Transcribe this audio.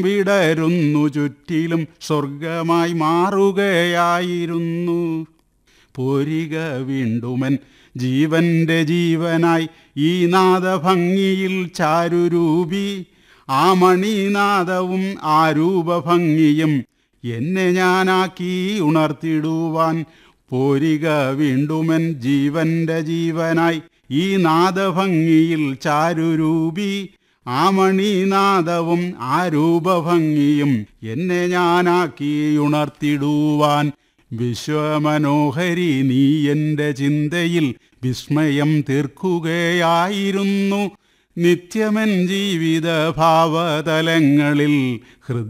വിടരുന്നു ചുറ്റിലും സ്വർഗമായി മാറുകയായിരുന്നു പോരിക വീണ്ടുമൻ ജീവന്റെ ജീവനായി ഈ നാദഭംഗിയിൽ ചാരുരൂപി ആ മണിനാദവും ആ രൂപഭംഗിയും എന്നെ ഞാനാക്കി ഉണർത്തിടുവാൻ പോരിക വീണ്ടുമൻ ജീവന്റെ ജീവനായി ഈ നാദഭംഗിയിൽ ചാരുരൂപി ആ മണിനാദവും ആ രൂപഭംഗിയും എന്നെ ഞാനാക്കി ഉണർത്തിടുവാൻ വിശ്വമനോഹരി നീ എൻ്റെ ചിന്തയിൽ വിസ്മയം തീർക്കുകയായിരുന്നു നിത്യമൻ ജീവിത ഭാവതലങ്ങളിൽ ഹൃദയ